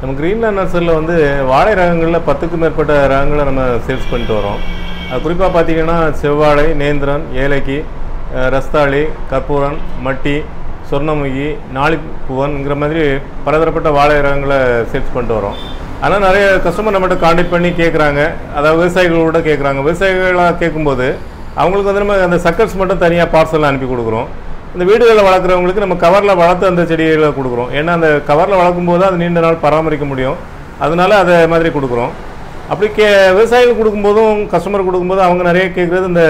நம்ம கிரீன்லேண்ட் நர்சரியில் வந்து வாழை ரகங்களில் பத்துக்கும் மேற்பட்ட ரகங்களை நம்ம சேல்ஸ் பண்ணிட்டு வரோம் அது குறிப்பாக பார்த்தீங்கன்னா செவ்வாழை நேந்திரன் ஏலக்கி அஹ், ரஸ்தாளி கற்பூரன் மட்டி சொர்ணமுகி நாளிப்பூவன்ங்கிற மாதிரி பலதரப்பட்ட வாழை ரகங்களை சேல்ஸ் பண்ணிட்டு வரோம் ஆனால் நிறைய கஸ்டமர் நம்மகிட்ட காண்டாக்ட் பண்ணி கேட்குறாங்க அதாவது விவசாயிகளோட கேட்குறாங்க விவசாயிகளாக கேட்கும்போது அவங்களுக்கு வந்து நம்ம அந்த சக்கர்ஸ் மட்டும் தனியாக பார்சலில் அனுப்பி கொடுக்குறோம் இந்த வீடுகளில் வளர்க்குறவங்களுக்கு நம்ம கவரில் வளர்த்து அந்த செடிகளை கொடுக்குறோம் ஏன்னா அந்த கவரில் வளர்க்கும் போது அது நீண்ட நாள் பராமரிக்க முடியும் அதனால அதை மாதிரி கொடுக்குறோம் அப்படி கே விவசாயிகள் கொடுக்கும்போதும் கஸ்டமர் கொடுக்கும்போது அவங்க நிறைய கேட்குறது இந்த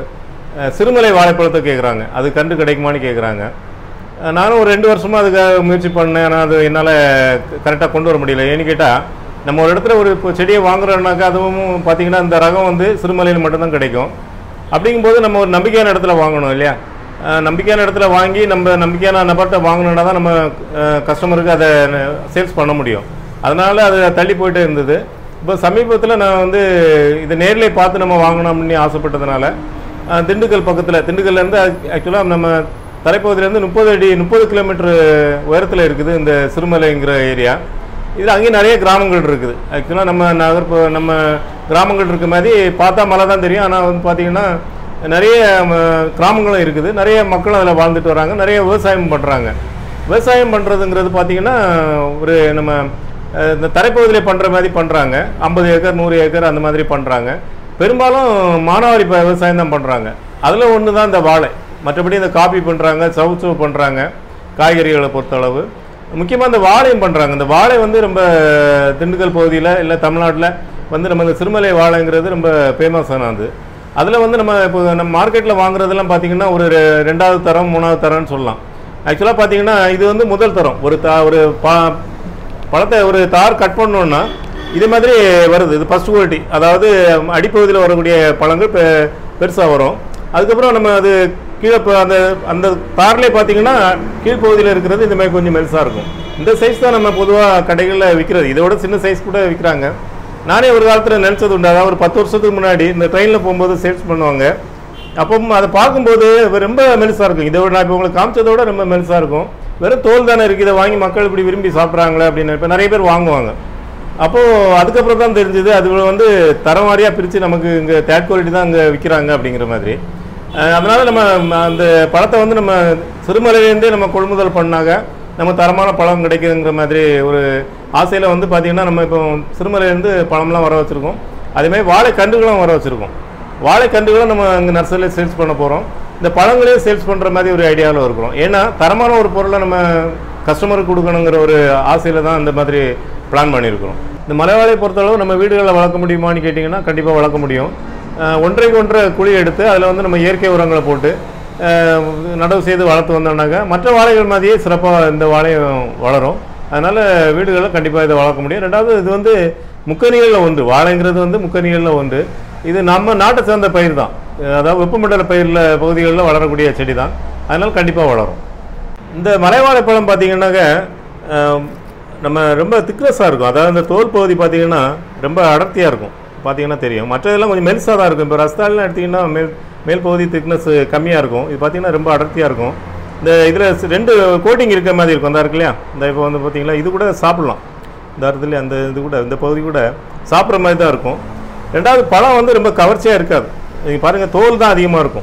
அஹ், சிறுமலை வாழைப்பழத்தை கேட்குறாங்க அது கண்டு கிடைக்குமான்னு கேட்குறாங்க அஹ், நானும் ஒரு ரெண்டு வருஷமாக அதுக்காக முயற்சி பண்ணேன் ஆனால் அது என்னால் கரெக்டாக கொண்டு வர முடியல ஏன்னு கேட்டால் நம்ம ஒரு இடத்துல ஒரு இப்போ செடியை வாங்குறோம்னாக்கா அதுவும் பார்த்தீங்கன்னா இந்த ரகம் வந்து சிறுமலையில் மட்டும்தான் கிடைக்கும் அப்படிங்கும்போது நம்ம ஒரு நம்பிக்கையான இடத்துல வாங்கணும் இல்லையா அஹ் நம்பிக்கையான இடத்துல வாங்கி நம்ம நம்பிக்கையான நபர்கிட்ட வாங்கணுன்னா தான் நம்ம கஸ்டமருக்கு அதை சேல்ஸ் பண்ண முடியும் அதனால் அது தள்ளி போயிட்டே இருந்தது இப்போ சமீபத்தில் நான் வந்து இதை நேரிலே பார்த்து நம்ம வாங்கணும் அப்படின்னு ஆசைப்பட்டதுனால அஹ் திண்டுக்கல் பக்கத்தில் திண்டுக்கல்லேருந்து ஆக்சுவலாக நம்ம தலைப்பகுதியிலேருந்து முப்பது அடி முப்பது கிலோமீட்டர் உயரத்தில் இருக்குது இந்த சிறுமலைங்கிற ஏரியா இதில் அங்கேயும் நிறைய கிராமங்கள் இருக்குது ஆக்சுவலாக நம்ம நகர்ப்பு நம்ம கிராமங்கள் இருக்க மாதிரி பார்த்தா மலை தான் தெரியும் ஆனால் வந்து பார்த்தீங்கன்னா நிறைய ம, கிராமங்களும் இருக்குது நிறைய மக்களும் அதில் வாழ்ந்துட்டு வராங்க நிறைய விவசாயம் பண்ணுறாங்க விவசாயம் பண்ணுறதுங்கிறது பார்த்தீங்கன்னா ஒரு நம்ம அஹ், இந்த தரைப்பகுதியில் பண்ணுற மாதிரி பண்ணுறாங்க ஐம்பது ஏக்கர் நூறு ஏக்கர் அந்த மாதிரி பண்ணுறாங்க பெரும்பாலும் மானாவாரி ப- விவசாயம் தான் பண்ணுறாங்க அதில் ஒன்று தான் இந்த வாழை மற்றபடி இந்த காபி பண்ணுறாங்க சவுச்சவு பண்ணுறாங்க காய்கறிகளை பொறுத்தளவு முக்கியமாக இந்த வாழையும் பண்ணுறாங்க இந்த வாழை வந்து ரொம்ப திண்டுக்கல் பகுதியில் இல்லை தமிழ்நாட்டில் வந்து நம்ம இந்த சிறுமலை வாழைங்கிறது ரொம்ப ஃபேமஸானது அதில் வந்து நம்ம இப்போ நம்ம மார்க்கெட்டில் வாங்குறதெல்லாம் பார்த்தீங்கன்னா ஒரு ரெ- ரெண்டாவது தரம் மூணாவது தரம்னு சொல்லலாம் ஆக்சுவலாக பார்த்தீங்கன்னா இது வந்து முதல் தரம் ஒரு தா ஒரு பா பழத்தை ஒரு தார் கட் பண்ணோன்னா இது மாதிரி வருது இது ஃபர்ஸ்ட் குவாலிட்டி அதாவது அடிப்பகுதியில் வரக்கூடிய பழங்கள் பெ பெருசாக வரும் அதுக்கப்புறம் நம்ம அது கீழே இப்போ அந்த அந்த தார்லேயே பார்த்தீங்கன்னா கீழ்ப்பகுதியில் இருக்கிறது இந்த மாதிரி கொஞ்சம் மெல்சாக இருக்கும் இந்த சைஸ் தான் நம்ம பொதுவாக கடைகளில் விற்கிறது இதோட சின்ன சைஸ் கூட விற்கிறாங்க நானே ஒரு காலத்தில் நினச்சது உண்டு அதாவது ஒரு பத்து வருஷத்துக்கு முன்னாடி இந்த ட்ரெயினில் போகும்போது சேல்ஸ் பண்ணுவாங்க அப்போ அதை பார்க்கும்போது ரொம்ப மெலிசாக இருக்கும் இதை விட நான் இப்போ உங்களுக்கு காமிச்சதை விட ரொம்ப மெலிசாக இருக்கும் வெறும் தோல் தானே இருக்குது இதை வாங்கி மக்கள் இப்படி விரும்பி சாப்பிட்றாங்களே அப்படின்னு இப்போ நிறைய பேர் வாங்குவாங்க அப்போது அதுக்கப்புறம் தான் தெரிஞ்சது அது வந்து தரம் வாரியாக பிரித்து நமக்கு இங்கே தேர்ட் குவாலிட்டி தான் இங்கே விற்கிறாங்க அப்படிங்கிற மாதிரி அஹ் அதனால நம்ம ம- அந்த பழத்தை வந்து நம்ம சிறுமலையிலேருந்தே நம்ம கொள்முதல் பண்ணாங்க நம்ம தரமான பழம் கிடைக்குதுங்கிற மாதிரி ஒரு ஆசையில் வந்து பார்த்திங்கன்னா நம்ம இப்போ சிறுமலையிலேருந்து பழம்லாம் வர வச்சுருக்கோம் அதேமாதிரி வாழை கன்றுகளும் வர வச்சுருக்கோம் வாழைக்கன்றுகளும் நம்ம அங்கே நர்சரியில் சேல்ஸ் பண்ண போகிறோம் இந்த பழங்களையும் சேல்ஸ் பண்ணுற மாதிரி ஒரு ஐடியாவில் இருக்கிறோம் ஏன்னா தரமான ஒரு பொருளை நம்ம கஸ்டமருக்கு கொடுக்கணுங்கிற ஒரு ஆசையில் தான் இந்த மாதிரி பிளான் பண்ணியிருக்கிறோம் இந்த மலைவாழை பொறுத்தளவு நம்ம வீடுகளில் வளர்க்க முடியுமான்னு கேட்டிங்கன்னா கண்டிப்பாக வளர்க்க முடியும் அஹ் ஒன்றைக்கு ஒன்றை குழி எடுத்து அதில் வந்து நம்ம இயற்கை உரங்களை போட்டு அஹ் நடவு செய்து வளர்த்து வந்தோம்னாக்கா மற்ற வாழைகள் மாதிரியே சிறப்பாக இந்த வாழையும் வளரும் அதனால் வீடுகளில் கண்டிப்பாக இதை வளர்க்க முடியும் ரெண்டாவது இது வந்து முக்கணிகளில் ஒன்று வாழைங்கிறது வந்து முக்கணிகளில் ஒன்று இது நம்ம நாட்டை சேர்ந்த பயிர் தான் அதாவது வெப்பமண்டல பயிரில் பகுதிகளில் வளரக்கூடிய செடி தான் அதனால் கண்டிப்பாக வளரும் இந்த மலைவாழைப்பழம் பார்த்தீங்கன்னாக்க அஹ், நம்ம ரொம்ப திக்னஸாக இருக்கும் அதாவது இந்த தோல் பகுதி பார்த்தீங்கன்னா ரொம்ப அடர்த்தியாக இருக்கும் பார்த்தீங்கன்னா தெரியும் மற்றதெல்லாம் கொஞ்சம் மெலிசாக தான் இருக்கும் இப்போ ரஸ்தாலாம் எடுத்திங்கன்னா மேல் மேல் பகுதி திக்னஸ் கம்மியாக இருக்கும் இது பார்த்தீங்கன்னா ரொம்ப அடர்த்தியாக இருக்கும் இந்த இதில் ரெண்டு கோட்டிங் இருக்க மாதிரி இருக்கும் அந்த இருக்கு இல்லையா இந்த இப்போ வந்து பார்த்தீங்களா இது கூட சாப்பிட்லாம் இந்த இடத்துல அந்த இது கூட இந்த பகுதி கூட சாப்பிட்ற மாதிரி தான் இருக்கும் ரெண்டாவது பழம் வந்து ரொம்ப கவர்ச்சியாக இருக்காது நீங்கள் பாருங்கள் தோல் தான் அதிகமாக இருக்கும்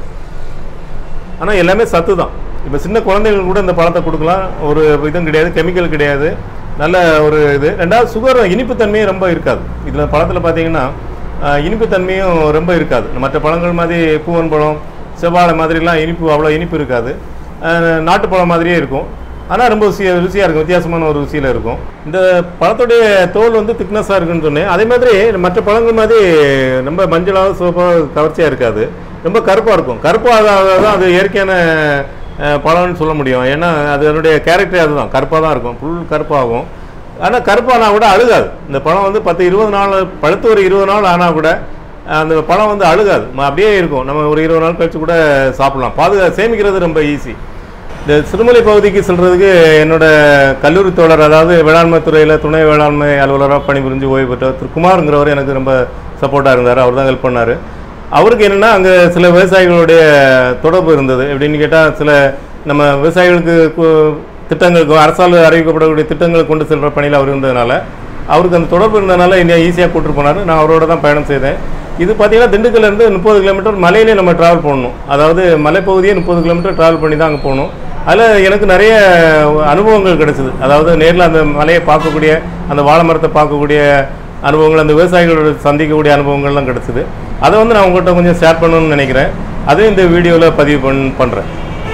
ஆனால் எல்லாமே சத்து தான் இப்போ சின்ன குழந்தைகள் கூட இந்த பழத்தை கொடுக்கலாம் ஒரு இதுவும் கிடையாது கெமிக்கல் கிடையாது நல்ல ஒரு இது ரெண்டாவது சுகர் இனிப்புத்தன்மையும் ரொம்ப இருக்காது இதில் பழத்தில் பார்த்தீங்கன்னா ஆஹ், இனிப்புத்தன்மையும் ரொம்ப இருக்காது மற்ற பழங்கள் மாதிரி பூவன் பழம் செவ்வாழை மாதிரிலாம் இனிப்பு அவ்வளோ இனிப்பு இருக்காது ஆஹ், நாட்டுப்பழம் மாதிரியே இருக்கும் ஆனால் ரொம்ப ருசியாக ருசியாக இருக்கும் வித்தியாசமான ஒரு ருசியில் இருக்கும் இந்த பழத்துடைய தோல் வந்து திக்னஸாக இருக்குன்னு சொன்னேன் அதே மாதிரி மற்ற பழங்கள் மாதிரி ரொம்ப மஞ்சளாக சிவப்பாக கவர்ச்சியாக இருக்காது ரொம்ப கருப்பாக இருக்கும் கருப்பாக தான் அது இயற்கையான அஹ், பழம்னு சொல்ல முடியும் ஏன்னா அது அதனுடைய கேரக்டரே அதுதான் கருப்பாக தான் இருக்கும் ஃபுல் கருப்பாகும் ஆனால் கருப்பானா கூட அழுகாது இந்த பழம் வந்து பத்து இருபது நாள் பழுத்து ஒரு இருபது நாள் ஆனால் கூட அஹ், அந்த பழம் வந்து அழுகாது ம- அப்படியே இருக்கும் நம்ம ஒரு இருபது நாள் கழிச்சு கூட சாப்பிடலாம் பாதுகா சேமிக்கிறது ரொம்ப ஈஸி இந்த சிறுமலை பகுதிக்கு செல்றதுக்கு என்னோட கல்லூரி தோழர் அதாவது வேளாண்மை துறையில் துணை வேளாண்மை அலுவலராக பணிபுரிஞ்சு ஓய்வு பெற்ற திரு குமாருங்கிறவர் எனக்கு ரொம்ப சப்போர்ட்டாக இருந்தார் அவர் தான் ஹெல்ப் பண்ணார் அவருக்கு என்னென்னா அங்கே சில விவசாயிகளுடைய தொடர்பு இருந்தது எப்படின்னு கேட்டால் சில நம்ம விவசாயிகளுக்கு கு- திட்டங்களுக்கு அரசால் அறிவிக்கப்படக்கூடிய திட்டங்களை கொண்டு செல்கிற பணியில் அவர் இருந்ததுனால அவருக்கு அந்த தொடர்பு இருந்ததுனால என்னை ஈஸியாக கூட்டிட்டு போனார் நான் அவரோட தான் பயணம் செய்தேன் இது பார்த்தீங்கன்னா திண்டுக்கல்லேருந்து முப்பது கிலோமீட்டர் மலையிலே நம்ம ட்ராவல் பண்ணணும் அதாவது மலைப்பகுதியே முப்பது கிலோமீட்டர் ட்ராவல் பண்ணி தான் அங்கே போகணும் அதில் எனக்கு நிறைய அனுபவங்கள் கிடைச்சிது அதாவது நேரில் அந்த மலையை பார்க்கக்கூடிய அந்த வாழை மரத்தை பார்க்கக்கூடிய அனுபவங்கள் அந்த விவசாயிகளோட சந்திக்கக்கூடிய அனுபவங்கள்லாம் கிடைச்சிது அதை வந்து நான் உங்கள்கிட்ட கொஞ்சம் ஷேர் பண்ணணும்னு நினைக்கிறேன் அதையும் இந்த வீடியோவில் பதிவு பண் பண்ணுறேன்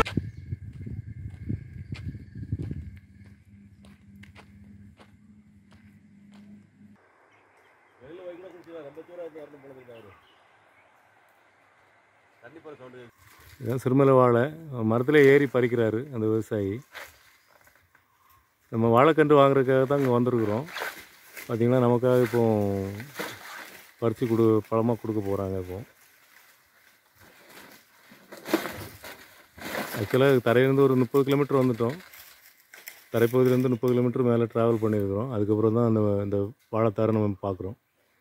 இதான் சிறுமலை வாழை மரத்தில் ஏறி பறிக்கிறாரு அந்த விவசாயி நம்ம வாழைக்கன்று வாங்குறதுக்காக தான் இங்கே வந்திருக்கிறோம் பார்த்திங்கன்னா நமக்காக இப்போ பறித்து கொடு பழமாக கொடுக்க போகிறாங்க இப்போ ஆக்சுவலாக தரையிலேருந்து ஒரு முப்பது கிலோமீட்டர் வந்துட்டோம் தரைப்பகுதியிலேருந்து முப்பது கிலோமீட்டர் மேலே ட்ராவல் பண்ணியிருக்கிறோம் அதுக்கப்புறம் தான் அந்த இந்த வாழைத்தாரை நம்ம பார்க்குறோம்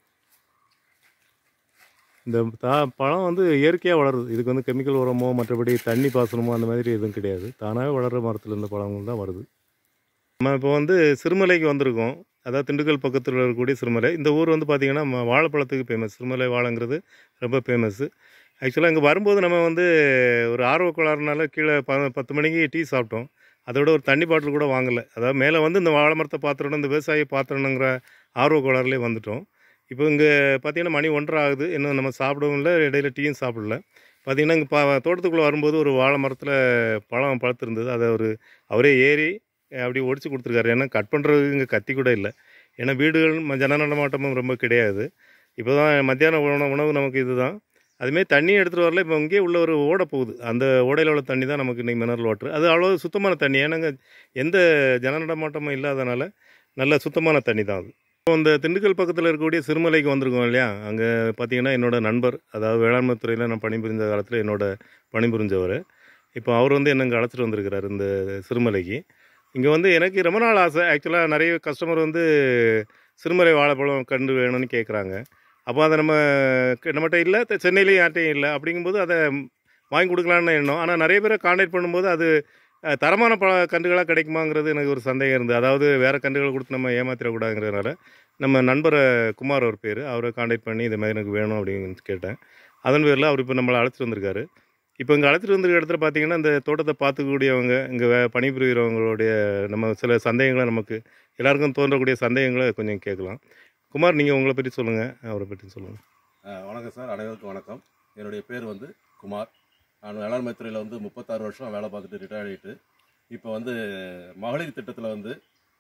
இந்த தா பழம் வந்து இயற்கையாக வளருது இதுக்கு வந்து கெமிக்கல் உரமோ மற்றபடி தண்ணி பாசனமோ அந்த மாதிரி எதுவும் கிடையாது தானாகவே வளர்கிற மரத்தில் இருந்த பழங்கள் தான் வருது நம்ம இப்போ வந்து சிறுமலைக்கு வந்திருக்கோம் அதாவது திண்டுக்கல் பக்கத்தில் இருக்கக்கூடிய சிறுமலை இந்த ஊர் வந்து பார்த்திங்கன்னா ம- வாழைப்பழத்துக்கு ஃபேமஸ் சிறுமலை வாழைங்கிறது ரொம்ப ஃபேமஸ்ஸு ஆக்சுவலாக இங்கே வரும்போது நம்ம வந்து ஒரு ஆர்வ கோளாறுனால கீழே ப பத்து மணிக்கு டீ சாப்பிட்டோம் அதோட ஒரு தண்ணி பாட்டில் கூட வாங்கலை அதாவது மேலே வந்து இந்த வாழை மரத்தை பார்த்துடணும் இந்த விவசாயி பார்த்துடணுங்கிற ஆர்வ கோளாறுலேயே வந்துட்டோம் இப்போ இங்கே பார்த்தீங்கன்னா மணி ஒன்றரை ஆகுது இன்னும் நம்ம சாப்பிடவும் இல்லை இடையில டீயும் சாப்பிடல பார்த்தீங்கன்னா இங்கே பா தோட்டத்துக்குள்ளே வரும்போது ஒரு வாழை மரத்தில் பழம் பழுத்திருந்தது அதை ஒரு அவரே ஏறி அப்படி ஒடிச்சு கொடுத்துருக்காரு ஏன்னா கட் பண்ணுறதுக்கு இங்கே கத்தி கூட இல்லை ஏன்னா வீடுகள் ம- ஜன நடமாட்டமும் ரொம்ப கிடையாது இப்போ தான் மத்தியான உணவு உணவு நமக்கு இதுதான் அதுமாரி தண்ணியும் எடுத்துகிட்டு வரல இப்போ இங்கேயே உள்ள ஒரு ஓடை போகுது அந்த ஓடையில் உள்ள தண்ணி தான் நமக்கு இன்றைக்கி மினரல் வாட்டர் அது அவ்வளோ சுத்தமான தண்ணி ஏன்னாங்க எந்த ஜன நடமாட்டமும் இல்லாதனால நல்ல சுத்தமான தண்ணி தான் அது இப்போ இந்த திண்டுக்கல் பக்கத்தில் இருக்கக்கூடிய சிறுமலைக்கு வந்திருக்கோம் இல்லையா அங்கே பார்த்தீங்கன்னா என்னோட நண்பர் அதாவது வேளாண்மை துறையில் நான் பணிபுரிஞ்ச காலத்தில் என்னோட பணிபுரிஞ்சவர் இப்போ அவர் வந்து என்ன இங்கே அழைச்சிட்டு வந்திருக்கிறார் இந்த சிறுமலைக்கு இங்கே வந்து எனக்கு ரொம்ப நாள் ஆசை ஆக்சுவலாக நிறைய கஸ்டமர் வந்து சிறுமலை வாழைப்பழம் கண்டு வேணும்னு கேட்குறாங்க அப்போ அதை நம்ம க- நம்மகிட்ட இல்லை த- சென்னையிலையும் யார்ட்டையும் இல்லை அப்படிங்கும்போது அதை வாங்கி கொடுக்கலான்னு எண்ணம் ஆனால் நிறைய பேரை காண்டாக்ட் பண்ணும்போது அது அஹ், தரமான பழ கன்றுகளாக கிடைக்குமாங்கிறது எனக்கு ஒரு சந்தேகம் இருந்தது அதாவது வேறு கன்றுகளை கொடுத்து நம்ம ஏமாத்திடக்கூடாதுங்கிறதுனால நம்ம நண்பரை குமார் அவர் பேர் அவரை காண்டாக்ட் பண்ணி இது மாதிரி எனக்கு வேணும் அப்படின்னு கேட்டேன் அதன் பேரில் அவர் இப்போ நம்மளை அழைச்சிட்டு வந்திருக்காரு இப்போ இங்கே அழைச்சிட்டு வந்திருக்க இடத்துல பார்த்தீங்கன்னா இந்த தோட்டத்தை பார்த்துக்கூடியவங்க இங்கே வே பணிபுரிகிறவங்களுடைய நம்ம சில சந்தேகங்களை நமக்கு எல்லாருக்கும் தோன்றக்கூடிய சந்தேகங்களை கொஞ்சம் கேட்கலாம் குமார் நீங்கள் உங்களை பற்றி சொல்லுங்கள் அவரை பற்றி சொல்லுங்கள் அஹ் வணக்கம் சார் அனைவருக்கும் வணக்கம் என்னுடைய பேர் வந்து குமார் நான் வேளாண்மை துறையில் வந்து முப்பத்தாறு வருஷம் வேலை பார்த்துட்டு ரிட்டையர் ஆகிட்டு இப்போ வந்து மகளிர் திட்டத்தில் வந்து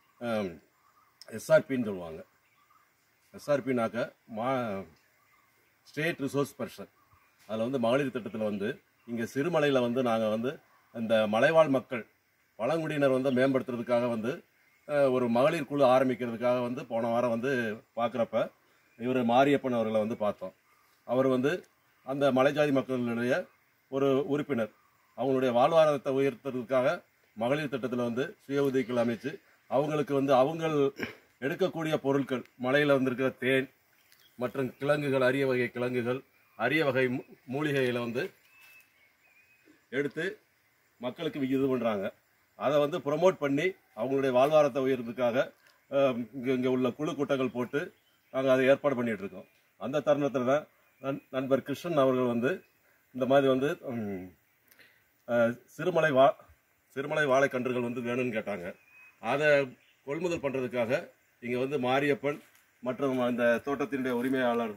எஸ்ஆர்பின்னு சொல்லுவாங்க எஸ்ஆர்பினாக்க மா ஸ்டேட் ரிசோர்ஸ் பர்சன் அதில் வந்து மகளிர் திட்டத்தில் வந்து இங்கே சிறுமலையில் வந்து நாங்கள் வந்து இந்த மலைவாழ் மக்கள் பழங்குடியினர் வந்து மேம்படுத்துறதுக்காக வந்து அஹ், ஒரு மகளிர் குழு ஆரம்பிக்கிறதுக்காக வந்து போன வாரம் வந்து பார்க்குறப்ப இவர் மாரியப்பன் அவர்களை வந்து பார்த்தோம் அவர் வந்து அந்த மலைஜாதி மக்களுடைய ஒரு உறுப்பினர் அவங்களுடைய வாழ்வாதாரத்தை உயர்த்துறதுக்காக மகளிர் திட்டத்தில் வந்து சுய உதவிக்குழு அமைச்சு அவங்களுக்கு வந்து அவங்க எடுக்கக்கூடிய பொருட்கள் மலையில் வந்திருக்கிற தேன் மற்றும் கிழங்குகள் அரிய வகை கிழங்குகள் அரிய வகை மூ- மூலிகைகளை வந்து எடுத்து மக்களுக்கு இது பண்ணுறாங்க அதை வந்து ப்ரொமோட் பண்ணி அவங்களுடைய வாழ்வாரத்தை உயர்றதுக்காக இங்கே இங்கே உள்ள குழு கூட்டங்கள் போட்டு நாங்கள் அதை ஏற்பாடு பண்ணிட்டு இருக்கோம் அந்த தருணத்தில் தான் நண்- நண்பர் கிருஷ்ணன் அவர்கள் வந்து இந்த மாதிரி வந்து ம், அஹ், சிறுமலை வா சிறுமலை வாழைக்கன்றுகள் வந்து வேணும்னு கேட்டாங்க அதை கொள்முதல் பண்ணுறதுக்காக இங்கே வந்து மாரியப்பன் மற்றும் அந்த தோட்டத்தினுடைய உரிமையாளர்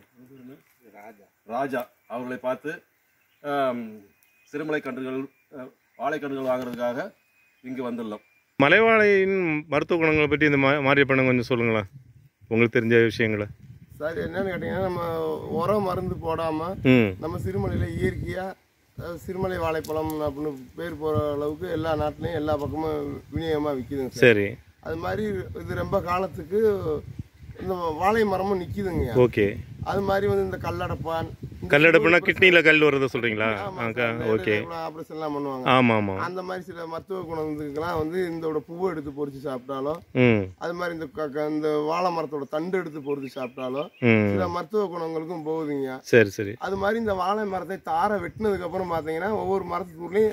ராஜா அவர்களை பார்த்து ஆம், சிறுமலை கன்றுகள் அஹ், வாழைக்கன்றுகள் வாங்குறதுக்காக இங்கு வந்துள்ளோம் மலைவாழையின் மருத்துவ குணங்களை பற்றி இந்த மா மாரியப்பண்ண கொஞ்சம் சொல்லுங்களேன் உங்களுக்கு தெரிஞ்ச விஷயங்களை சார் என்னன்னு கேட்டிங்கன்னா நம்ம உரம் மருந்து போடாமல் ம் நம்ம சிறுமலையில் இயற்கையாக சிறுமலை வாழைப்பழம் அப்படின்னு பேர் போகிற அளவுக்கு எல்லா நாட்டிலையும் எல்லா பக்கமும் விநியோகமாக விற்கிதுங்க சார் சரி அது மாதிரி இது ரொம்ப காலத்துக்கு இந்த வாழை மரமும் நிற்கிதுங்க ஓகே அது மாதிரி வந்து இந்த கல்லடப்பான் இந்த கல்லெடுப்புனா சிறு கிட்னியில் கல் வர்றதை சொல்கிறீங்களா ஆமா ஆ சார், இந்த ஓகே இடையில ஆபரேஷன்லாம் பண்ணுவாங்க ஆமாம் ஆமாம் அந்த மாதிரி சில மருத்துவ குணத்துக்கெல்லாம் வந்து இந்த பூவை எடுத்து பொறிச்சு சாப்பிட்டாலும் ம் அது மாதிரி இந்த க- க- இந்த வாழை மரத்தோட தண்டு எடுத்து பொறிச்சு சாப்பிட்டாலும் ம் சில மருத்துவ குணங்களுக்கும் போகுதுங்க சரி சரி அது மாதிரி இந்த வாழை மரத்தை தாரை வெட்டினதுக்கு அப்புறம் பார்த்தீங்கன்னா ஒவ்வொரு மரத்துக்குள்ளேயும்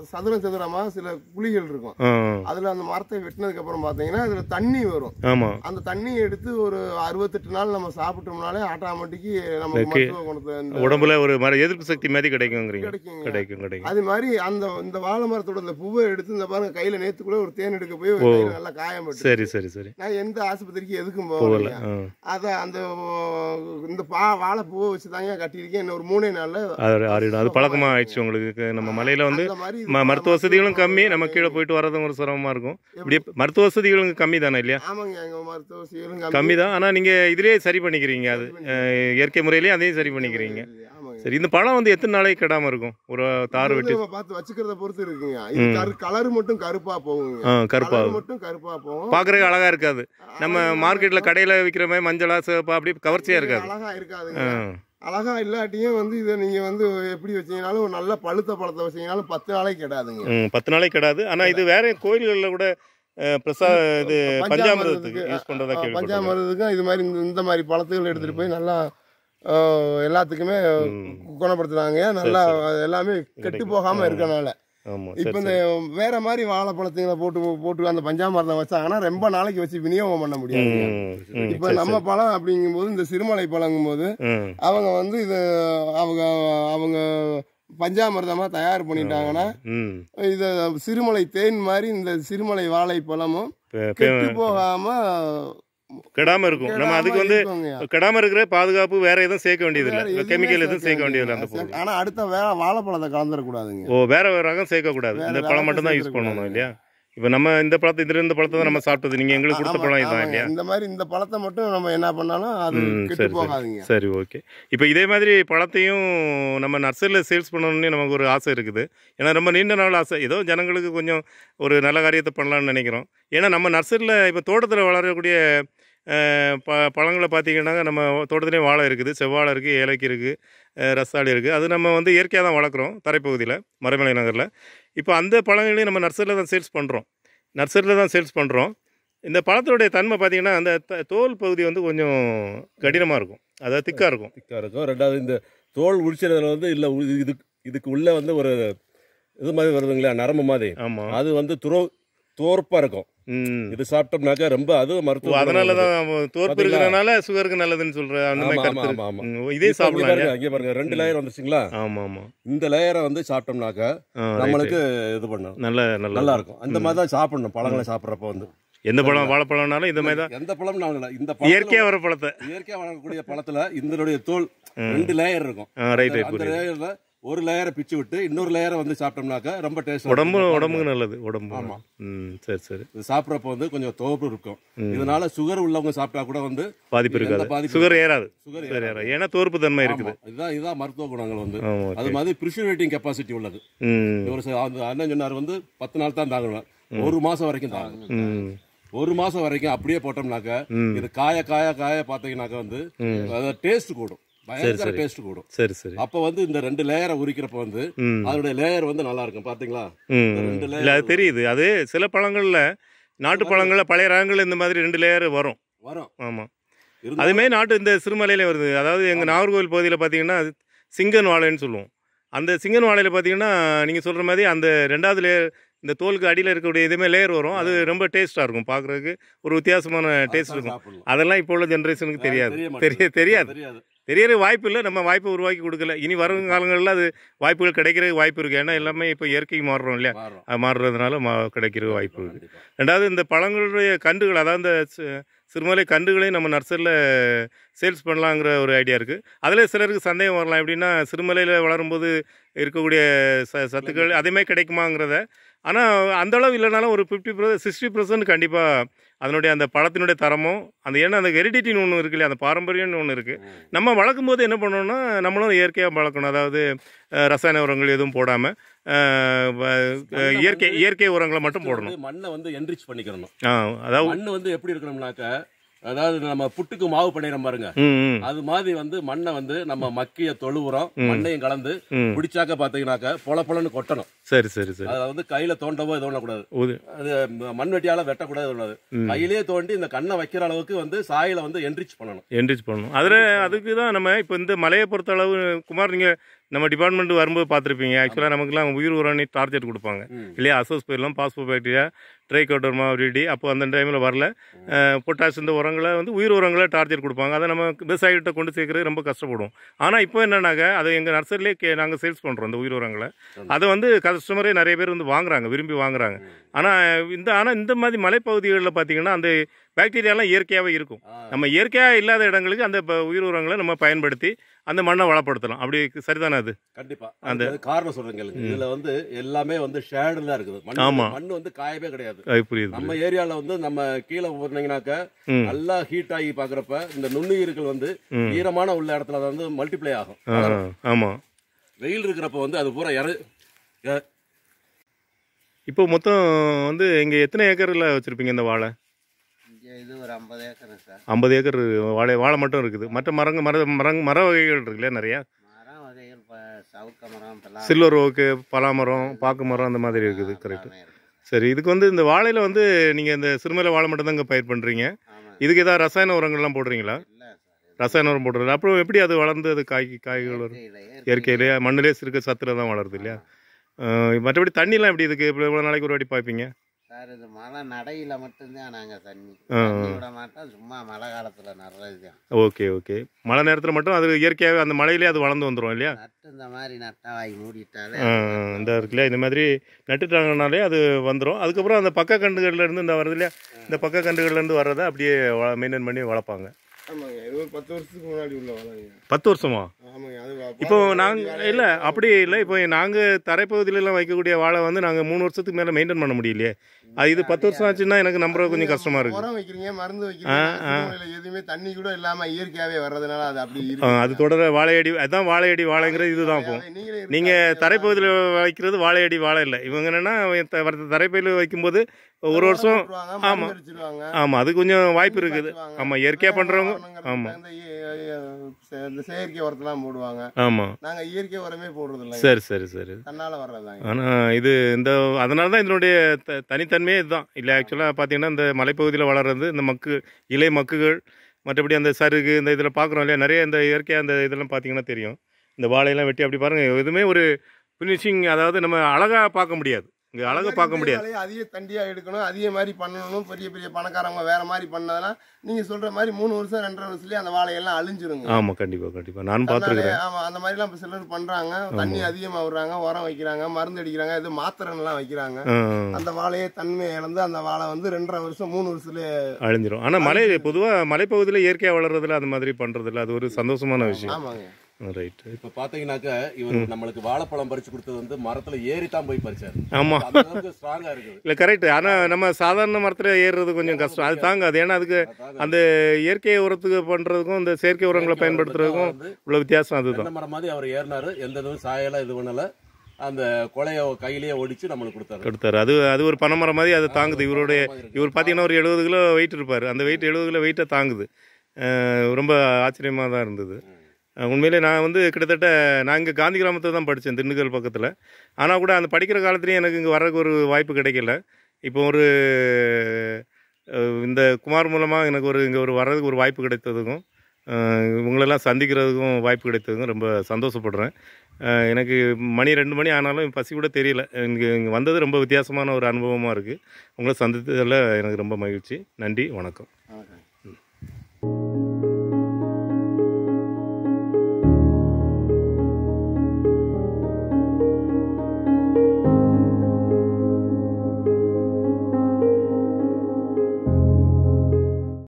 சதுரம் சதுரமா சில குழிகள் இருக்கும் ஆ அதுல அந்த மரத்தை வெட்டினதுக்கு அப்புறம் பாத்தீங்கன்னா அதுல தண்ணி வரும் ஆமாம் அந்த தண்ணியை எடுத்து ஒரு அறுபத்தெட்டு நாள் நம்ம சாப்பிட்டோம்னாலே ஆட்டோமேட்டிக்கு நமக்கு மருத்துவ குணத்தை இந்த உடம்புல ஒரு மர எதிர்ப்பு சக்தி மாதிரி கிடைக்குங்கிறீங்க கிடைக்குங்க கிடைக்கும் கிடைக்கும் அது மாதிரி அந்த இந்த வாழை மரத்தோட இந்த பூவை எடுத்து இந்த பாருங்க கையில நேத்து கூட ஒரு தேன் எடுக்க போய் ஒரு கையில நல்லா காயம் பட்டு சரி சரி சரி நான் எந்த ஆஸ்பத்திரிக்கு எதுக்கும் போகல போகல ஆ அத அந்த இந்த பா வாழை பூவை வச்சு தாங்க கட்டியிருக்கேன் இன்னும் ஒரு மூணே நாள்ல அது ஆறிடும் அது பழக்கமாக ஆயிடுச்சு உங்களுக்கு நம்ம மலையில் வந்து அந்த மாதிரி ம- மருத்துவ வசதிகளும் கம்மி நம்ம கீழே போயிட்டு வரதும் ஒரு சிரமமாக இருக்கும் இப்படியே மருத்துவ வசதிகளும் கம்மி தானே இல்லையா ஆமாங்க எங்க மருத்துவ சீலும் கம்மி தான் ஆனால் நீங்கள் இதிலேயே சரி பண்ணிக்கிறீங்க அது அஹ், இயற்கை முறையிலேயே அதையும் சரி பண்ணிக்கிறீங்க ஆமாங்க சரி இந்த பழம் வந்து எத்தனை நாளைக்கு கெடாமல் இருக்கும் ஒரு தார் இது வெட்டி நம்ம பார்த்து வச்சுக்கிறத பொறுத்து இருக்குங்க இது கரு கலர் மட்டும் கருப்பா போகுங்க ஆ கருப்பா கலர் மட்டும் கருப்பா போகும் பார்க்குறதுக்கு அழகாக இருக்காது நம்ம மார்க்கெட்டில் கடையில் விற்கிற மாதிரி மஞ்சளா சிவப்பா அப்படி கவர்ச்சியாக இருக்காது அழகா இருக்காதுங்க ஆ அழகா இல்லாட்டியும் வந்து இதை நீங்க வந்து எப்படி வச்சீங்கனாலும் ஒரு நல்ல பழுத்த பழத்தை வச்சீங்கனாலும் பத்து நாளைக்கு கெடாதுங்க ம் பத்து நாளைக்கு கிடாது ஆனால் இது வேற கோயில்களில் கூட அஹ், பிரசா இது பஞ்சாமிரதத்துக்கு யூஸ் பண்ணுறதா ஆ, கேள்விப்பட்டேன் பஞ்சாமிரதத்துக்கும் இது மாதிரி இந்த- இந்த மாதிரி பழத்துகள் எடுத்துட்டு போய் நல்லா ஆ, எல்லாத்துக்குமே குணப்படுத்துறாங்க நல்லா எல்லாமே கெட்டு போகாம இருக்கனால ஆமாம் இப்ப சரி இந்த வேற மாதிரி வாழைப்பழத்துங்களை போட்டு போட்டு அந்த பஞ்சாமிரதம் வச்சாங்கன்னா ரொம்ப நாளைக்கு வச்சு விநியோகம் பண்ண முடியாது ம் ம் இப்ப நம்ம பழம் அப்படிங்கும்போது இந்த சிறுமலை பழங்கும் போது ம் அவங்க வந்து இது அவங்க அவங்க பஞ்சாமிர்தமா தயார் பண்ணிட்டாங்கன்னா ம் இத சிறுமலை தேன் மாதிரி இந்த சிறுமலை வாழைப்பழமும் பே- பே- கெட்டு போகாம கெடாம இருக்கும் நம்ம அதுக்கு வந்து இருக்குங்க. கெடாம இருக்கிற பாதுகாப்பு வேற எதுவும் சேர்க்க வேண்டியது வேற இல்லை எதுவுமே கெமிக்கல் எதுவும் சேர்க்க வேண்டியது வேண்டியது இல்லை அந்த பொருள் ஆனா அடுத்த வேற வாழைப்பழத்தை கலந்துடக்கூடாதுங்க ஓ வேற வேற ரகம் சேர்க்கக்கூடாது வேற இந்த ரகம் பழம் மட்டும் தான் யூஸ் சேர்க்கக்கூடாது. பண்ணணும் இல்லையா இப்போ நம்ம இந்த பழத்தை இதுல இருந்த பழத்தை தான் நம்ம சாப்பிட்டது நீங்க எங்களுக்கு கொடுத்த ஆமா, பழம் இதுதான் ஆமாங்க. இல்லையா இந்த மாதிரி இந்த பழத்தை மட்டும் நம்ம என்ன பண்ணாலும் அது ம், கெட்டு சரி, போகாதுங்க சரி ஓகே இப்போ இதே மாதிரி பழத்தையும் நம்ம நர்சரியில் சேல்ஸ் பண்ணணும்னு நமக்கு ஒரு ஆசை இருக்குது ஏன்னா ரொம்ப நீண்ட நாள் ஆசை ஏதோ ஜனங்களுக்கு கொஞ்சம் ஒரு நல்ல காரியத்தை பண்ணலாம்னு நினைக்கிறோம் ஏன்னா நம்ம நர்சரியில் இப்போ தோட்டத்தில் வளரக்கூடிய அஹ், ப பழங்களை பார்த்தீங்கன்னா நம்ம தோட்டத்துலேயும் வாழை இருக்குது செவ்வாழை இருக்குது ஏலக்கி இருக்குது ரசாளி இருக்குது அது நம்ம வந்து இயற்கையாக தான் வளர்க்குறோம் தரைப்பகுதியில் மறைமலை நகரில் இப்போ அந்த பழங்களையும் நம்ம நர்சரியில் தான் சேல்ஸ் பண்ணுறோம் நர்சரியில் தான் சேல்ஸ் பண்ணுறோம் இந்த பழத்தோடைய தன்மை பார்த்தீங்கன்னா அந்த த- தோல் பகுதி வந்து கொஞ்சம் கடினமாக இருக்கும் அதாவது திக்காக இருக்கும் திக்கா இருக்கும் ரெண்டாவது இந்த தோல் உரிச்சதுல வந்து இல்ல உ- இது இதுக்கு உள்ள வந்து ஒரு இது மாதிரி வருதுங்களா நரம்பு மாதிரி ஆமாம் அது வந்து துரோ தோற்பா இருக்கும் ம் இது சாப்பிட்டோம்னாக்கா ரொம்ப அது ஓ, மருத்துவ அதனால தான் தோற்பு பாத்தீங்களா? இருக்கிறனால சுகருக்கு நல்லதுன்னு சொல்ற அந்த மாதிரி ஆமா, கருத்து ஆமா, ஆமா. இருக்கு. ம், இதே இப்ப இங்க சாப்பிடலாம் பாருங்க இல்லையா? இங்க பாருங்க ரெண்டு லேயர் வந்துச்சுங்களா ஆமா ஆமா இந்த லேயரை வந்து சாப்பிட்டோம்னாக்கா ஆ, right, நம்மளுக்கு இது பண்ணும் right. நல்ல நல்ல நல்லா இருக்கும் அந்த மாதிரி தான் சாப்பிடணும் பழங்களை சாப்பிட்றப்ப வந்து எந்த பழம் வாழைப்பழம்னாலும் இந்த மாதிரி தான் எந்த பழம் நான் இந்த இயற்கையா வர பழத்தை இயற்கையா வளரக்கூடிய பழத்துல இதனுடைய தோல் ரெண்டு லேயர் இருக்கும் ரைட் ரைட் அந்த புரியுது லேயர்ல ஒரு லேயரை பிச்சு விட்டு இன்னொரு லேயரை வந்து சாப்பிட்டோம்னாக்கா ரொம்ப டேஸ்ட் உடம்பு உடம்புக்கு நல்லது உடம்பு ம் சரி சரி இது சாப்பிட்றப்ப வந்து கொஞ்சம் துவப்பு இருக்கும் இதனால சுகர் உள்ளவங்க சாப்பிட்டா கூட வந்து பாதிப்பு எந்த இருக்காது பாதிப்பும் சுகர் ஏறாது சுகர் சுகர் ஏறாது ஏன்னா தோற்பு தன்மை இருக்குது ஆமா. இதுதான் இதுதான் மருத்துவ குணங்கள் வந்து ஆமா ஓகே அது மாதிரி ப்ரிசர்வேட்டிங் கெப்பாசிட்டி உள்ளது ம் ஒரு சில- அந்த அண்ணன் சொன்னார் வந்து பத்து நாள் தான் தாங்கணும் ஒரு மாசம் வரைக்கும் தாங்கும் ம் ஒரு மாசம் வரைக்கும் அப்படியே போட்டோம்னாக்க ம். இது காய காய காய பாத்தீங்கன்னாக்க வந்து டேஸ்ட் கூடும் பயங்கர டேஸ்ட் கூடும் சரி சரி அப்ப வந்து இந்த ரெண்டு லேயரை உரிக்கிறப்ப வந்து ம் அதோட லேயர் வந்து நல்லா இருக்கும் பாத்தீங்களா ம் இந்த ரெண்டு layer இல்லை அது தெரியுது அது சில பழங்களில் நாட்டு பழங்களில் பழைய ரகங்கள் இந்த மாதிரி ரெண்டு லேயர் வரும் வரும் ஆமாம் இருந்தாலும் அதுமாரி நாட்டு இந்த சிறுமலையிலே வருது அதாவது எங்கள் நாகர்கோவில் பகுதியில் பார்த்தீங்கன்னா சிங்கன் வாழைன்னு சொல்லுவோம் அந்த சிங்கன் வாழையில் பார்த்தீங்கன்னா நீங்கள் சொல்கிற மாதிரி அந்த ரெண்டாவது லேயர் இந்த தோலுக்கு அடியில் இருக்கக்கூடிய இதுமே லேயர் வரும் அது ரொம்ப டேஸ்ட்டாக இருக்கும் பார்க்குறதுக்கு ஒரு வித்தியாசமான டேஸ்ட் இருக்கும் சாப்பிடலாம். அதெல்லாம் இப்போ உள்ள ஜென்ரேஷனுக்கு தெரியாது தெரிய தெரிய மாட்டேங்குது. தெரியாது தெரியாது தெரியற வாய்ப்பு இல்லை நம்ம வாய்ப்பை உருவாக்கி கொடுக்கல இனி வரும் காலங்களில் அது வாய்ப்புகள் கிடைக்கிறதுக்கு வாய்ப்பு இருக்குது ஏன்னா எல்லாமே இப்போ இயற்கைக்கு மாறுறோம் இல்லையா மாறும். அது மாறுறதுனால மா கிடைக்கிறதுக்கு வாய்ப்பு இருக்குது கண்டிப்பா. ரெண்டாவது இந்த பழங்களுடைய கன்றுகள் அதாவது இந்த சி- சிறுமலை கன்றுகளையும் நம்ம நர்சரியில் சேல்ஸ் பண்ணலாங்கிற ஒரு ஐடியா இருக்குது அதில் சிலருக்கு சந்தேகம் வரலாம் எப்படின்னா சிறுமலையில் வளரும்போது இருக்கக்கூடிய ச சத்துக்கள் அதேமாதிரி கிடைக்குமாங்கிறத ஆனால் அந்த அளவு இல்லைனாலும் ஒரு ஃபிஃப்டி பர்சன்ட் சிக்ஸ்டி பர்சன்ட் கண்டிப்பாக அதனுடைய அந்த பழத்தினுடைய தரமும் அந்த ஏன்னா அந்த ஹெரிடிட்டின்னு ஒன்று இருக்கு இல்லையா அந்த பாரம்பரியம்னு ஒன்று இருக்குது நம்ம வளர்க்கும் போது என்ன பண்ணணும்னா நம்மளும் இயற்கையாக வளர்க்கணும் அதாவது அஹ், ரசாயன உரங்கள் எதுவும் போடாமல் இயற்கை இயற்கை உரங்களை மட்டும் போடணும் வந்து மண்ணை வந்து என்ரிச் பண்ணிக்கிறணும் ஆ அதாவது மண் வந்து எப்படி இருக்கணும்னாக்க அதாவது நம்ம புட்டுக்கு மாவு பண்ணிடுறோம் பாருங்க ம் ம் அது மாதிரி வந்து மண்ணை வந்து நம்ம மக்கிய தொழு உரம் மண்ணையும் கலந்து ம். பிடிச்சாக்க பாத்தீங்கன்னாக்க பொல பொலன்னு கொட்டணும் சரி சரி சரி அதை வந்து கையில தோண்டவோ இது பண்ணக்கூடாது உது அது ம- மண்வெட்டியால வெட்டக்கூடாது உள்ளது கையிலேயே தோண்டி இந்த கண்ணை வைக்கிற அளவுக்கு வந்து சாயில வந்து என்ரிச் பண்ணணும் என்ரிச் பண்ணணும் அதில் அதுக்கு தான் நம்ம இப்போ இந்த மலையை பொறுத்த அளவு குமார் நீங்கள் நம்ம டிபார்ட்மெண்ட் வரும்போது பார்த்துருப்பீங்க ஆக்சுவலாக நமக்குலாம் உயிர் உரணி டார்கெட் கொடுப்பாங்க ம். இல்லையா அசோஸ் போயிடலாம் பாஸ்போ பாக்டீரியா ட்ரைகோட்டர்மா விரிடி அப்போ அந்த டைமில் வரல பொட்டாஸ் இந்த உரங்களை வந்து உயிர் உரங்களை டார்கெட் கொடுப்பாங்க அதை நம்ம விவசாயிகிட்ட கொண்டு சேர்க்கறது ரொம்ப கஷ்டப்படுவோம் ஆனால் இப்போ என்னன்னாக்க அதை எங்கள் நர்சரிலே கே நாங்கள் சேல்ஸ் பண்ணுறோம் இந்த உயிர் உரங்களை அதை வந்து கஸ்டமரே நிறைய பேர் வந்து வாங்குறாங்க விரும்பி வாங்குறாங்க ஆனால் இந்த ஆனால் இந்த மாதிரி மலைப்பகுதிகளில் பார்த்தீங்கன்னா அந்த பாக்டீரியாலாம் இயற்கையாகவே இருக்கும் ஆ, நம்ம இயற்கையாக இல்லாத இடங்களுக்கு அந்த ப- உயிர் உரங்களை நம்ம பயன்படுத்தி அந்த மண்ணை வளப்படுத்தலாம் அப்படி சரிதானே அது கண்டிப்பா அந்த- அந்த காரணம் சொல்றேன் கேளுங்க இதுல வந்து எல்லாமே வந்து ஷேடு தான் இருக்குது மண் ஆமா. மண் வந்து காயவே கிடையாது அது புரியுது நம்ம ஏரியால வந்து நம்ம கீழே போனீங்கன்னாக்க ம். நல்லா ஹீட் ஆகி பாக்குறப்ப இந்த நுண்ணுயிர்கள் வந்து ம். ஈரமான உள்ள இடத்துல வந்து மல்டிப்ளை ஆகும் ஆ ஆமாம் வெயில் இருக்கிறப்ப வந்து அது பூரா இற எ- இப்போ மொத்தம் வந்து இங்கே எத்தனை ஏக்கரில் வச்சுருப்பீங்க இந்த வாழை இங்கே இது ஒரு ஐம்பது ஏக்கர் சார் ஐம்பது ஏக்கர் வாழை வாழை மட்டும் இருக்குது மற்ற மரங்க மர மரங் மர வகைகள் இருக்குல்லையா நிறையா மரம் வகைகள் இப்போ சவுக்க மரம் பலா சில்வர் ஓக்கு பலாமரம் பாக்கு மரம் அந்த மாதிரி இருக்குது கரெக்ட் எல்லாமே இருக்கு. சரி இதுக்கு வந்து இந்த வாழையில் வந்து நீங்கள் இந்த சிறுமலை வாழை மட்டும் தான் இங்கே பயிர் பண்ணுறீங்க ஆமாம் இதுக்கு ஏதாவது ரசாயன உரங்கள்லாம் போடுறீங்களா இல்லை சார் ரசாயன உரம் போடுறது அப்புறம் எப்படி அது வளர்ந்து அது காய் காய்கள் வரும் இயற்கையிலேயே இயற்கையிலேயே மண்ணிலே இருக்க சத்துல தான் வளருது இல்லையா அஹ் மற்றபடி தண்ணிலாம் எப்படி இதுக்கு இப்போ எவ்வளோ நாளைக்கு ஒரு வாட்டி பாய்ப்பீங்க சார் இது மழை நடையில மட்டும்தான் நாங்கள் தண்ணி ஆ. தண்ணி விட மாட்டோம் சும்மா மழை காலத்தில் நடுறது தான் ஓகே ஓகே மழை நேரத்தில் மட்டும் அது இயற்கையாகவே அந்த மழையிலே அது வளர்ந்து வந்துடும் இல்லையா நட்டு இந்த மாதிரி நட்டா வாங்கி மூடிட்டாலே அஹ் இந்த இருக்குல்லையா இந்த மாதிரி நட்டுட்டாங்கனாலே அது வந்துடும் அதுக்கப்புறம் அந்த பக்க கண்டுகள்ல இருந்து இந்த வருது இல்லையா இந்த பக்க கண்டுகள்ல இருந்து வர்றதை அப்படியே மெயின்டைன் பண்ணி வளர்ப்பாங்க ஆமாங்க இது ஒரு பத்து வருஷத்துக்கு முன்னாடி உள்ள வளங்க பத்து வருஷமா ஆமாங்க அது இப்போ நாங்கள் இல்லை அப்படி இல்லை இப்போ நாங்கள் தரைப்பகுதியிலலாம் வைக்கக்கூடிய வாழை வந்து நாங்கள் மூணு வருஷத்துக்கு மேலே மெயின்டைன் பண்ண முடியலையே அது இது பத்து வருஷம் ஆச்சுன்னா எனக்கு நம்புறது கொஞ்சம் கஷ்டமாக இருக்குது உரம் வைக்கிறீங்க மருந்து வைக்கிறீங்க சூழ்நிலை எதுவுமே தண்ணி கூட இல்லாம இயற்கையாவே வர்றதுனால அது அப்படி ஆ, அது தொடர வாழையடி அதான் வாழையடி வாழைங்கிறது இதுதான் போகும் நீங்களே நீங்கள் தரைப்பகுதியில் வைக்கிறது வாழையடி வாழை இல்லை இவங்க என்னென்னா தரைப்பகுதியில் வைக்கும்போது ஒரு வருஷம் ஆமா. வச்சிருவாங்க ஆமாம் அது கொஞ்சம் வாய்ப்பு இருக்குது ஆமாம் இயற்கையாக பண்ணுறவங்க ஆமாம் இந்த செயற்கை உரத்தெல்லாம் போடுவாங்க ஆமாம் நாங்க இயற்கை உரமே போடுறது இல்லைங்க சரி சரி சரி தன்னால வர்றதாங்க ஆனால் இது இந்த அதனால தான் இதனுடைய த தனித்தன்மையே இதுதான் இல்லை ஆக்சுவலாக பார்த்தீங்கன்னா இந்த மலைப்பகுதியில் வளர்றது இந்த மக்கு இலை மக்குகள் மற்றபடி அந்த சருகு இந்த இதில் பார்க்குறோம் இல்லையா நிறைய இந்த இயற்கையாக அந்த இதெல்லாம் பார்த்தீங்கன்னா தெரியும் இந்த வாழையெல்லாம் வெட்டி அப்படி பாருங்கள் எதுவுமே ஒரு ஃபினிஷிங் அதாவது நம்ம அழகாக பார்க்க முடியாது இங்கே அழகாக பார்க்க முடியாது வேலையை அதிக தண்டியா எடுக்கணும் அதிக மாதிரி பண்ணணும் பெரிய பெரிய பணக்காரங்க வேற மாதிரி பண்ணதெல்லாம் நீங்க சொல்ற மாதிரி மூணு வருஷம் ரெண்டரை வருஷத்துலயே அந்த வாழையெல்லாம் அழிஞ்சிருங்க ஆமாம் கண்டிப்பாக கண்டிப்பாக நானும் அதனால, பார்த்துருக்குறேன் ஆமா அந்த மாதிரிலாம் இப்ப சிலர் பண்றாங்க தண்ணி அதிகமா விடுறாங்க உரம் வைக்கிறாங்க மருந்து அடிக்கிறாங்க இது மாத்திரைலாம் வைக்கிறாங்க அந்த வாழையை தன்மையை இழந்து அந்த வாழை வந்து ரெண்டரை வருஷம் மூணு வருஷத்துல அழிஞ்சிரும் ஆனால் மலை பொதுவாக மலைப்பகுதியில் இயற்கையாக வளர்றதுல அந்த மாதிரி பண்ணுறதில்ல அது ஒரு சந்தோஷமான விஷயம் ஆமாங்க ரைட்டு இப்ப பாத்தீங்கன்னாக்க இவர் நம்மளுக்கு வாழைப்பழம் பறிச்சு கொடுத்தது வந்து மரத்துல ஏறி தான் போய் பறிச்சாரு ஆமாம் அந்த அளவுக்கு ஸ்ட்ராங்கா இருக்குது இல்லை கரெக்ட் ஆனால் நம்ம சாதாரண மரத்தில் ஏறுறது கொஞ்சம் கஷ்டம் அது தாங்காது ஏன்னா அதுக்கு அதாங்க. அந்த இயற்கை உரத்துக்கு பண்ணுறதுக்கும் இந்த செயற்கை உரங்களை பயன்படுத்துறதுக்கும் வந்து உள்ள வித்தியாசம் அதுதான் தென்னை மரம் மாதிரி அவர் ஏறினாரு எந்த இதுவும் சாயலாம் இது பண்ணல அந்த கொலைய கையிலேயே ஒடிச்சு நம்மளுக்கு கொடுத்தாரு கொடுத்தாரு அது அது ஒரு பனைமரம் மாதிரி அது தாங்குது இவருடைய இவர் பார்த்தீங்கன்னா ஒரு எழுபது கிலோ வெயிட் இருப்பார் அந்த வெயிட் எழுபது கிலோ வெயிட்டை தாங்குது அஹ் ரொம்ப ஆச்சரியமாக தான் இருந்தது அஹ் உண்மையிலே நான் வந்து கிட்டத்தட்ட நான் இங்கே காந்தி கிராமத்தில் தான் படித்தேன் திண்டுக்கல் பக்கத்தில் ஆனால் கூட அந்த படிக்கிற காலத்துலேயும் எனக்கு இங்கே வர்றதுக்கு ஒரு வாய்ப்பு கிடைக்கல இப்போ ஒரு அஹ் இந்த குமார் மூலமாக எனக்கு ஒரு இங்கே ஒரு வர்றதுக்கு ஒரு வாய்ப்பு கிடைத்ததுக்கும் அஹ் இவங்களெல்லாம் சந்திக்கிறதுக்கும் வாய்ப்பு கிடைத்ததுக்கும் ரொம்ப சந்தோஷப்படுறேன் அஹ் எனக்கு மணி ரெண்டு மணி ஆனாலும் பசி கூட தெரியல இங்கே இங்கே வந்தது ரொம்ப வித்தியாசமான ஒரு அனுபவமாக இருக்குது உங்களை சந்தித்ததில் எனக்கு ரொம்ப மகிழ்ச்சி நன்றி வணக்கம்